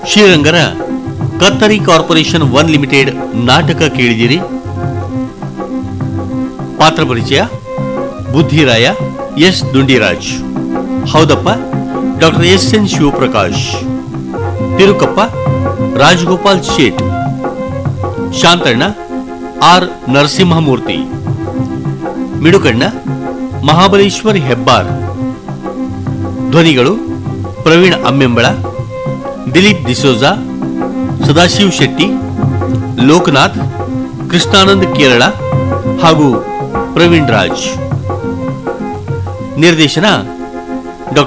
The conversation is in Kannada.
ಶ್ರೀರಂಗರ ಕತ್ತರಿ ಕಾರ್ಪೊರೇಷನ್ ಒನ್ ಲಿಮಿಟೆಡ್ ನಾಟಕ ಕೇಳಿದಿರಿ ಪಾತ್ರ ಪರಿಚಯ ಬುದ್ಧಿರಾಯ ಎಸ್ ದುಂಡಿರಾಜ್ ಹೌದಪ್ಪ doctor S N Shivaprakash Thirukappa Rajagopal Shet Shantanna R Narasimhamurthy Midukanna Mahabaleshwar Hebbar ಧ್ವನಿಗಳು ಪ್ರವೀಣ್ ಅಮ್ಮೆಂಬಳ ದಿಲೀಪ್ ಡಿಸೋಜಾ ಸದಾಶಿವ್ ಶೆಟ್ಟಿ ಲೋಕನಾಥ್ ಕೃಷ್ಣಾನಂದ್ ಕೇರಳ ಹಾಗೂ ಪ್ರವೀಣ್ ರಾಜ್ ನಿರ್ದೇಶನ